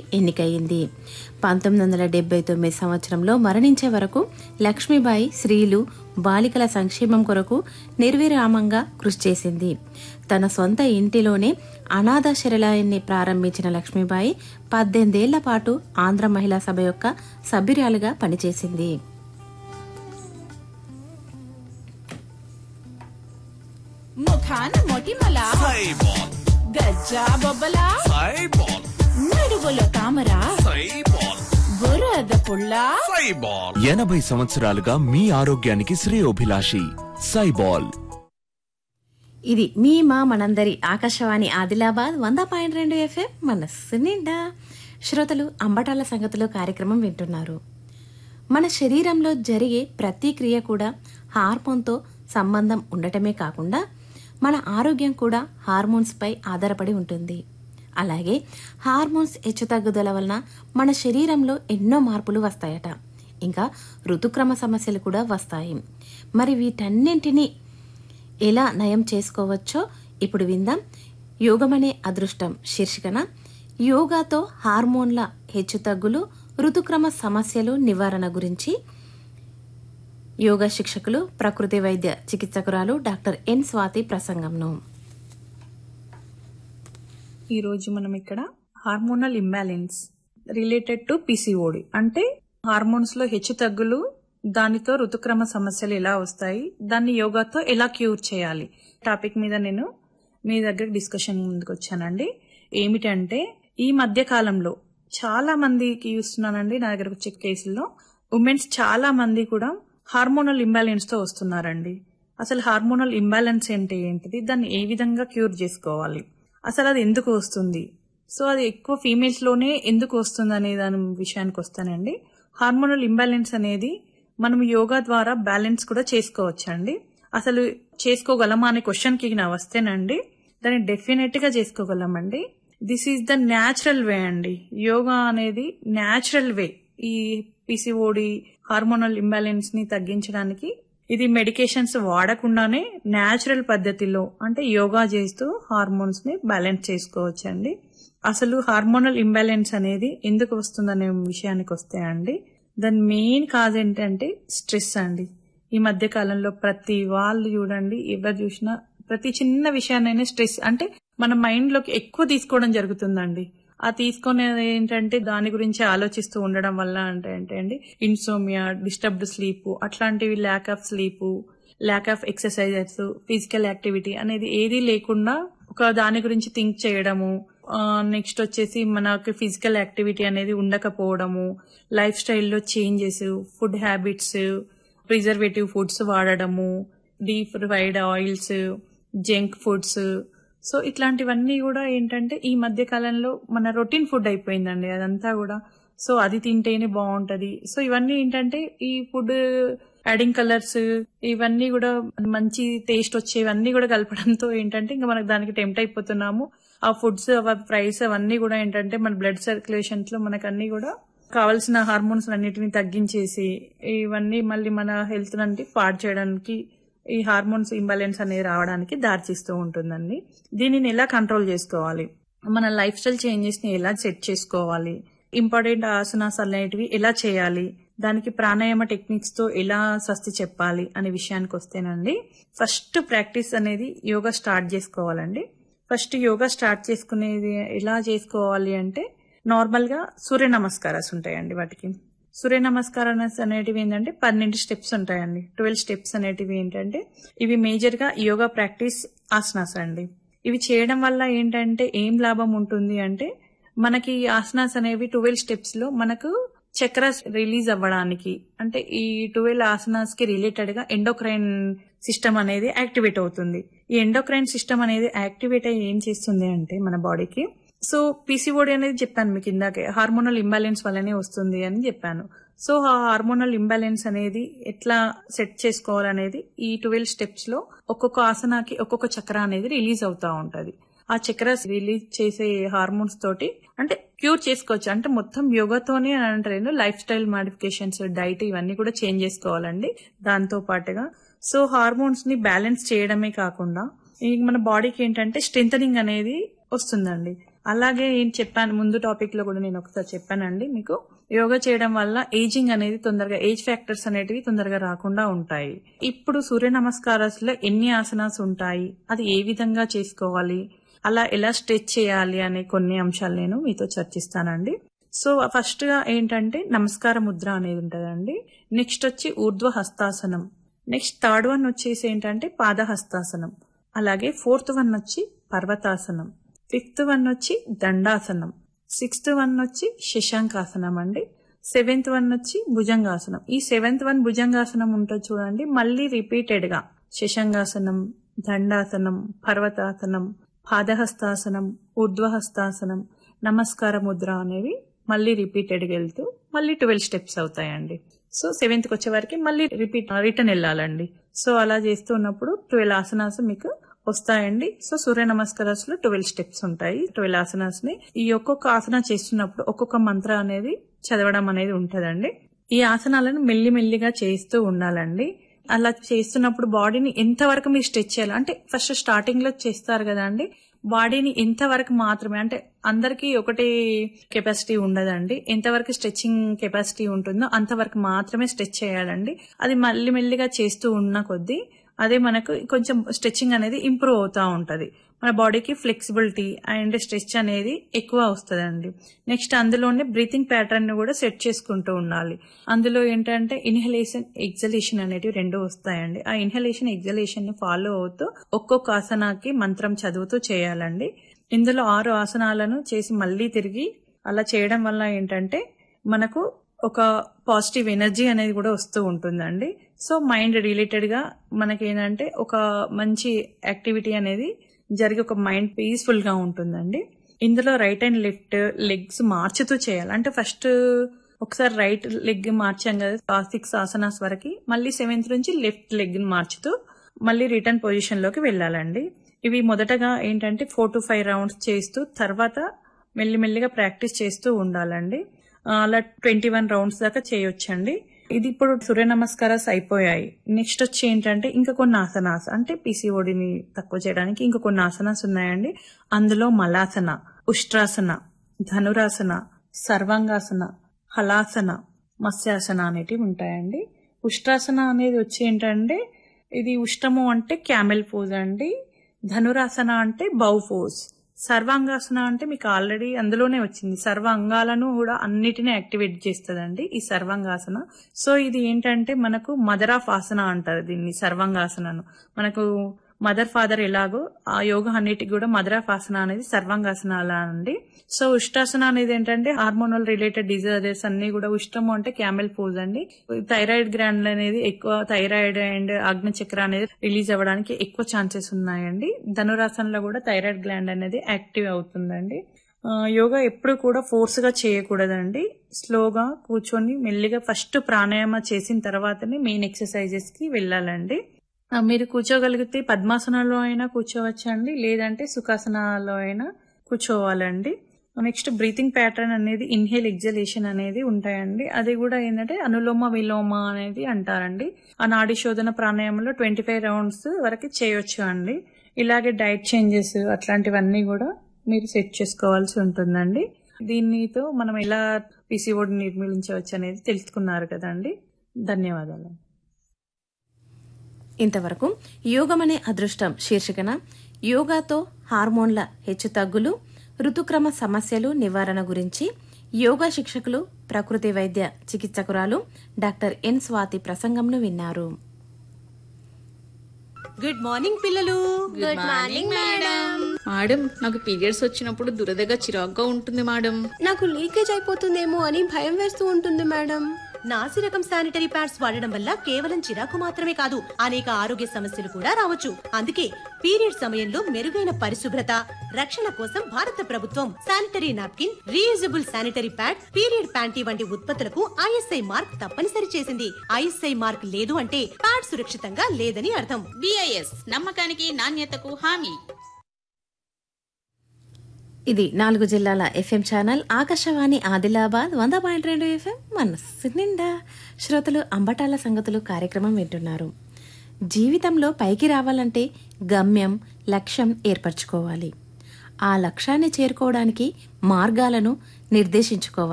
ఎన్నికయింది పంతొమ్మిది వందల డెబ్బై తొమ్మిది సంవత్సరంలో మరణించే వరకు లక్ష్మీబాయి స్త్రీలు బాలికల సంక్షేమం కొరకు నిర్విరామంగా కృషి చేసింది తన సొంత ఇంటిలోనే అనాథ శరణాలయాన్ని ప్రారంభించిన లక్ష్మీబాయి పద్దెనిమిదేళ్ల పాటు ఆంధ్ర మహిళా సభ యొక్క సభ్యురాలుగా పనిచేసింది ముఖాన మొటిమల సైబాల్ గజ్జా బొబ్బల సైబాల్ నడువులో తామర సైబాల్ బురద పుల్ల సైబాల్ ఎనభై సంవత్సరాలుగా మీ ఆరోగ్యానికి శ్రేయోభిలాషి సైబాల్ ఇది మీ మా మనందరి ఆకాశవాణి ఆదిలాబాద్ వంద పాయింట్ రెండు ఎఫ్ఎం మనస్సు నిండా శ్రోతలు అంబటాల సంగతులు కార్యక్రమం వింటున్నారు మన శరీరంలో జరిగే ప్రతి క్రియ కూడా హార్మోన్తో సంబంధం ఉండటమే కాకుండా మన ఆరోగ్యం కూడా హార్మోన్స్ పై ఆధారపడి ఉంటుంది అలాగే హార్మోన్స్ హెచ్చుతగ్గుదల వలన మన శరీరంలో ఎన్నో మార్పులు వస్తాయట ఇంకా ఋతుక్రమ సమస్యలు కూడా వస్తాయి మరి వీటన్నింటినీ ఎలా నయం చేసుకోవచ్చో ఇప్పుడు విందాం యోగమనే అదృష్టం శీర్షికన యోగాతో హార్మోన్ల హెచ్చుతగ్గులు ఋతుక్రమ సమస్యలు నివారణ గురించి యోగా శిక్షకులు ప్రకృతి వైద్య చికిత్సకురాలు డాక్టర్ ఎన్ స్వాతి ప్రసంగంను ఈరోజు మనం ఇక్కడ hormonal imbalance related to PCOD అంటే హార్మోన్స్ లో హెచ్చు తగ్గులు దానితో ఋతుక్రమ సమస్యలు ఎలా వస్తాయి దాన్ని యోగాతో ఎలా క్యూర్ చేయాలి టాపిక్ మీద నేను మీ దగ్గర డిస్కషన్ ముందుకు వచ్చానండి ఏమిటంటే ఈ మధ్య కాలంలో చాలా మందికి చూస్తున్నానండి నా దగ్గరకు వచ్చే కేసుల్లో ఉమెన్స్ చాలా మంది కూడా హార్మోనల్ ఇంబ్యాలెన్స్ తో వస్తున్నారండి అసలు హార్మోనల్ ఇంబ్యాలెన్స్ అంటే ఏంటిది దాన్ని ఏ విధంగా క్యూర్ చేసుకోవాలి అసలు అది ఎందుకు వస్తుంది సో అది ఎక్కువ ఫీమేల్స్ లోనే ఎందుకు వస్తుంది అనే దాని విషయానికి వస్తానండి హార్మోనల్ ఇంబ్యాలెన్స్ అనేది మనం యోగా ద్వారా బ్యాలెన్స్ కూడా చేసుకోవచ్చండి అసలు చేసుకోగలమా అనే క్వశ్చన్ కి నా వస్తేనండి దాన్ని డెఫినెట్ గా చేసుకోగలమండి this is the natural way అండి యోగా అనేది న్యాచురల్ వే ఈ పిసిఓడి హార్మోనల్ ఇంబ్యాలెన్స్ ని తగ్గించడానికి ఇది మెడికేషన్స్ వాడకుండానే న్యాచురల్ పద్ధతిలో అంటే యోగా చేస్తూ హార్మోన్స్ ని బ్యాలెన్స్ చేసుకోవచ్చండి అసలు హార్మోనల్ ఇంబ్యాలెన్స్ అనేది ఎందుకు వస్తుందనే విషయానికి వస్తే అండి దాని మెయిన్ కాజ్ ఏంటంటే స్ట్రెస్ అండి ఈ మధ్య కాలంలో ప్రతి వాళ్ళు చూడండి ఎవరు చూసినా ప్రతి చిన్న విషయాన్నైనా స్ట్రెస్ అంటే మన మైండ్ లోకి ఎక్కువ తీసుకోవడం జరుగుతుందండి ఆ తీసుకునేది ఏంటంటే దాని గురించి ఆలోచిస్తూ ఉండడం వల్ల అంటే అంటే అండి ఇన్సోమియా డిస్టర్బ్డ్ స్లీప్ అట్లాంటివి lack of sleep lack of exercises physical activity అనేది ఏది లేకుండా ఒక దాని గురించి థింక్ చేయడము నెక్స్ట్ వచ్చేసి మనకి ఫిజికల్ యాక్టివిటీ అనేది ఉండకపోవడము లైఫ్ స్టైల్లో changes food habits preservative foods వాడడము deep fried oils junk foods so ఇట్లాంటివన్నీ కూడా ఏంటంటే ఈ మధ్య కాలంలో మన రొటీన్ ఫుడ్ అయిపోయిందండి అదంతా కూడా సో అది తింటేనే బాగుంటది సో ఇవన్నీ ఏంటంటే ఈ ఫుడ్ యాడింగ్ కలర్స్ ఇవన్నీ కూడా మంచి టేస్ట్ వచ్చేవన్నీ కూడా కలపడంతో ఏంటంటే ఇంకా మనకు దానికి టెంప్ట్ అయిపోతున్నాము ఆ ఫుడ్స్ ప్రైస్ అవన్నీ కూడా ఏంటంటే మన బ్లడ్ సర్క్యులేషన్స్ లో మనకు అన్ని కూడా కావాల్సిన హార్మోన్స్ అన్నిటిని తగ్గించేసి ఇవన్నీ మళ్ళీ మన హెల్త్ నంటి పాడు చేయడానికి ఈ హార్మోన్స్ ఇంబాలెన్స్ అనేది రావడానికి దారితీస్తూ ఉంటుందండి దీనిని ఎలా కంట్రోల్ చేసుకోవాలి మన లైఫ్ స్టైల్ చేంజెస్ ని ఎలా సెట్ చేసుకోవాలి ఇంపార్టెంట్ ఆసనాస్ అనేటివి ఎలా చేయాలి దానికి ప్రాణాయామ టెక్నిక్స్ తో ఎలా స్వస్తి చెప్పాలి అనే విషయానికి వస్తేనండి ఫస్ట్ ప్రాక్టీస్ అనేది యోగా స్టార్ట్ చేసుకోవాలండి ఫస్ట్ యోగా స్టార్ట్ చేసుకునేది ఎలా చేసుకోవాలి అంటే నార్మల్ గా సూర్య నమస్కారాలు ఉంటాయండి వాటికి సూర్య నమస్కారాలు అనేటివి ఏంటంటే పన్నెండు స్టెప్స్ ఉంటాయండి ట్వెల్వ్ స్టెప్స్ అనేటివి ఏంటంటే ఇవి మేజర్ గా యోగా ప్రాక్టీస్ ఆసనాస్ అండి ఇవి చేయడం వల్ల ఏంటంటే ఏం లాభం ఉంటుంది అంటే మనకి ఈ ఆసనాస్ అనేవి ట్వెల్వ్ స్టెప్స్ లో మనకు చక్రాస్ రిలీజ్ అవ్వడానికి అంటే ఈ ట్వెల్వ్ ఆసనాస్ కి రిలేటెడ్ గా ఎండోక్రైన్ సిస్టమ్ అనేది యాక్టివేట్ అవుతుంది ఈ ఎండోక్రైన్ సిస్టమ్ అనేది యాక్టివేట్ అయ్యి ఏం చేస్తుంది అంటే మన బాడీకి సో పీసీఓడి అనేది చెప్పాను మీకు ఇందాకే హార్మోనల్ ఇంబ్యాలెన్స్ వల్లనే వస్తుంది అని చెప్పాను సో ఆ హార్మోనల్ ఇంబ్యాలెన్స్ అనేది ఎట్లా సెట్ చేసుకోవాలనేది ఈ ట్వెల్వ్ స్టెప్స్ లో ఒక్కొక్క ఆసనాకి ఒక్కొక్క చక్ర అనేది రిలీజ్ అవుతా ఉంటది ఆ చక్రాస్ రిలీజ్ చేసే హార్మోన్స్ తోటి అంటే క్యూర్ చేసుకోవచ్చు అంటే మొత్తం యోగాతోనే అని అంటారు లైఫ్ స్టైల్ మాడిఫికేషన్స్ డైట్ ఇవన్నీ కూడా చేంజ్ చేసుకోవాలండి దాంతో పాటుగా సో హార్మోన్స్ ని బ్యాలెన్స్ చేయడమే కాకుండా ఈ మన బాడీకి ఏంటంటే స్ట్రెంథనింగ్ అనేది వస్తుందండి అలాగే ఏం చెప్పాను ముందు టాపిక్ లో కూడా నేను ఒకసారి చెప్పానండి మీకు యోగా చేయడం వల్ల ఏజింగ్ అనేది తొందరగా ఏజ్ ఫ్యాక్టర్స్ అనేటివి తొందరగా రాకుండా ఉంటాయి ఇప్పుడు సూర్య నమస్కారాల్లో ఎన్ని ఆసనాస్ ఉంటాయి అది ఏ విధంగా చేసుకోవాలి అలా ఎలా స్ట్రెచ్ చేయాలి అనే కొన్ని అంశాలు నేను మీతో చర్చిస్తానండి సో ఫస్ట్ గా ఏంటంటే నమస్కార ముద్ర అనేది ఉంటదండి నెక్స్ట్ వచ్చి ఊర్ధ్వ హస్తాసనం నెక్స్ట్ థర్డ్ వన్ వచ్చేసి ఏంటంటే పాద హస్తాసనం అలాగే ఫోర్త్ వన్ వచ్చి పర్వతాసనం ఫిఫ్త్ వన్ వచ్చి దండాసనం సిక్స్త్ వన్ వచ్చి శశాంకాసనం అండి సెవెంత్ వన్ వచ్చి భుజంగాసనం ఈ సెవెంత్ వన్ భుజంగాసనం ఉంటుంది చూడండి మళ్ళీ రిపీటెడ్ గా శశాంగాసనం దండాసనం పర్వతాసనం పాదహస్తాసనం ఊర్ధ్వహస్తాసనం నమస్కార ముద్ర అనేవి మళ్ళీ రిపీటెడ్ గా వెళ్తూ మళ్ళీ ట్వెల్వ్ స్టెప్స్ అవుతాయండి సో సెవెంత్ కి వచ్చే వరకు మళ్ళీ రిపీట్ రిటర్న్ వెళ్ళాలండి సో అలా చేస్తున్నప్పుడు ట్వెల్వ్ ఆసనాస్ మీకు వస్తాయండి సో సూర్య నమస్కారాస్ లో ట్వెల్వ్ స్టెప్స్ ఉంటాయి ట్వెల్వ్ ఆసనాస్ ని ఈ ఒక్కొక్క ఆసన చేస్తున్నప్పుడు ఒక్కొక్క మంత్ర అనేది చదవడం అనేది ఉంటదండి ఈ ఆసనాలను మెల్లిమెల్లిగా చేస్తూ ఉండాలండి అలా చేస్తున్నప్పుడు బాడీని ఎంతవరకు మీరు స్ట్రెచ్ చేయాలి అంటే ఫస్ట్ స్టార్టింగ్ లో చేస్తారు కదా అండి బాడీని ఎంతవరకు మాత్రమే అంటే అందరికీ ఒకటే కెపాసిటీ ఉండదండి ఎంతవరకు స్ట్రెచ్చింగ్ కెపాసిటీ ఉంటుందో అంతవరకు మాత్రమే స్ట్రెచ్ చేయాలండి అది మళ్ళీ మెల్లిగా చేస్తూ ఉన్న కొద్దీ అదే మనకు కొంచెం స్ట్రెచ్చింగ్ అనేది ఇంప్రూవ్ అవుతా ఉంటది మన బాడీకి ఫ్లెక్సిబిలిటీ అండ్ స్ట్రెచ్ అనేది ఎక్కువ వస్తుందండి నెక్స్ట్ అందులోనే బ్రీతింగ్ ప్యాటర్న్ ని కూడా సెట్ చేసుకుంటూ ఉండాలి అందులో ఏంటంటే ఇన్హలేషన్ ఎగ్జలేషన్ అనేటివి రెండు వస్తాయండి ఆ ఇన్హలేషన్ ఎగ్జలేషన్ ని ఫాలో అవుతూ ఒక్కొక్క ఆసనాకి మంత్రం చదువుతూ చేయాలండి ఇందులో ఆరు ఆసనాలను చేసి మళ్ళీ తిరిగి అలా చేయడం వల్ల ఏంటంటే మనకు ఒక పాజిటివ్ ఎనర్జీ అనేది కూడా వస్తూ ఉంటుందండి సో మైండ్ రిలేటెడ్ గా మనకి ఏంటంటే ఒక మంచి యాక్టివిటీ అనేది జరిగి ఒక మైండ్ పీస్ఫుల్ గా ఉంటుందండి ఇందులో రైట్ అండ్ లెఫ్ట్ లెగ్స్ మార్చుతూ చేయాలి అంటే ఫస్ట్ ఒకసారి రైట్ లెగ్ మార్చాం కదా సిక్స్ ఆసనాస్ వరకు మళ్ళీ సెవెంత్ నుంచి లెఫ్ట్ లెగ్ ని మార్చుతూ మళ్ళీ రిటర్న్ పొజిషన్ లోకి వెళ్ళాలండి ఇవి మొదటగా ఏంటంటే ఫోర్ టు ఫైవ్ రౌండ్స్ చేస్తూ తర్వాత మెల్లిమెల్లిగా ప్రాక్టీస్ చేస్తూ ఉండాలండి ఆ, అలా ట్వంటీ వన్ రౌండ్స్ దాకా చేయొచ్చండి ఇది ఇప్పుడు సూర్య నమస్కారాస్ అయిపోయాయి నెక్స్ట్ వచ్చి ఏంటంటే ఇంకా కొన్ని ఆసనాస్ అంటే పీసీఓడిని తక్కువ చేయడానికి ఇంకా కొన్ని ఆసనాస్ ఉన్నాయండి అందులో మలాసన ఉష్ట్రాసన ధనురాసన సర్వాంగాసన హలాసన మత్స్యాసన అనేటివి ఉంటాయండి ఉష్ట్రాసన అనేది వచ్చి ఏంటంటే ఇది ఉష్ట్రము అంటే క్యామెల్ పోజ్ అండి ధనురాసన అంటే బౌ పోజ్ సర్వాంగాసన అంటే మీకు ఆల్రెడీ అందులోనే వచ్చింది సర్వ అంగాలను కూడా అన్నిటినీ యాక్టివేట్ చేస్తుందండి ఈ సర్వాంగాసన సో ఇది ఏంటంటే మనకు మదర్ ఆఫ్ ఆసన అంటారు దీన్ని సర్వాంగాసనను మనకు మదర్ ఫాదర్ ఎలాగో ఆ యోగా అన్నిటికి కూడా మదర్ ఆఫ్ ఆసన అనేది సర్వాంగాసన అలా అండి సో ఉష్టాసన అనేది ఏంటంటే హార్మోనల్ రిలేటెడ్ డిజార్డర్స్ అన్ని కూడా ఉష్టము అంటే క్యామెల్ పోజ్ అండి థైరాయిడ్ గ్రాండ్ అనేది ఎక్కువ థైరాయిడ్ అండ్ ఆగ్న చక్ర అనేది రిలీజ్ అవ్వడానికి ఎక్కువ ఛాన్సెస్ ఉన్నాయండి ధనురాసనలో కూడా థైరాయిడ్ గ్లాండ్ అనేది యాక్టివ్ అవుతుందండి ఆ, యోగా ఎప్పుడు కూడా ఫోర్స్ గా చేయకూడదండి స్లోగా కూర్చొని మెల్లిగా ఫస్ట్ ప్రాణాయామ చేసిన తర్వాతనే మెయిన్ ఎక్సర్సైజెస్ కి వెళ్ళాలండి ఆ, మీరు కూర్చోగలిగితే పద్మాసనంలో అయినా కూర్చోవచ్చండి లేదంటే సుఖాసనాలో అయినా కూర్చోవాలండి నెక్స్ట్ బ్రీతింగ్ ప్యాటర్న్ అనేది ఇన్హేల్ ఎగ్జలేషన్ అనేది ఉంటాయండి అది కూడా ఏంటంటే అనులోమ విలోమ అనేది అంటారండి ఆ నాడి శోధన ప్రాణాయామంలో ట్వంటీ ఫైవ్ రౌండ్స్ వరకు చేయొచ్చు అండి ఇలాగే డైట్ చేంజెస్ అట్లాంటివన్నీ కూడా మీరు సెట్ చేసుకోవాల్సి ఉంటుందండి దీనితో మనం ఎలా పీసీఓడి నిర్మూలించవచ్చు అనేది తెలుసుకున్నారు కదండి ధన్యవాదాలు ఇంతవరకు యోగమనే అదృష్టం శీర్షికన యోగాతో హార్మోన్ల హెచ్చుతగ్గులు ఋతుక్రమ సమస్యలు నివారణ గురించి యోగా శిక్షకులు ప్రకృతి వైద్య చికిత్సకురాలు డాక్టర్ ఎన్ స్వాతి ప్రసంగంను విన్నారు గుడ్ మార్నింగ్ పిల్లలు గుడ్ మార్నింగ్ మేడం మేడం నాకు పీరియడ్స్ వచ్చినప్పుడు దురదగా చిరాగ్గా ఉంటుంది మేడం నాకు లీకేజ్ అయిపోతుందేమో అని భయం వేస్తూ ఉంటుంది మేడం నాసి రకం శానిటరీ ప్యాడ్స్ వాడడం వల్ల కేవలం చిరాకు మాత్రమే కాదు అనేక ఆరోగ్య సమస్యలు కూడా రావచ్చు అందుకే పీరియడ్ సమయంలో మెరుగైన పరిశుభ్రత రక్షణ కోసం భారత ప్రభుత్వం sanitary napkin reusable sanitary pad period panty వంటి ఉత్పత్తులకు ఐఎస్ఐ మార్క్ తప్పనిసరి చేసింది ఐఎస్ఐ మార్క్ లేదు అంటే ప్యాడ్ సురక్షితంగా లేదని అర్థం బిఐఎస్ నమ్మకానికి నాణ్యతకు హామీ ఇది నాలుగు జిల్లాల ఎఫ్ఎం ఛానల్ ఆకాశవాణి ఆదిలాబాద్ వంద పాయింట్ రెండు ఎఫ్ఎం మనస్సు నిండా శ్రోతలు అంబటాల సంగతులు కార్యక్రమం వింటున్నారు జీవితంలో పైకి రావాలంటే గమ్యం లక్ష్యం ఏర్పరచుకోవాలి ఆ లక్ష్యాన్ని చేరుకోవడానికి మార్గాలను నిర్దేశించుకోవాలి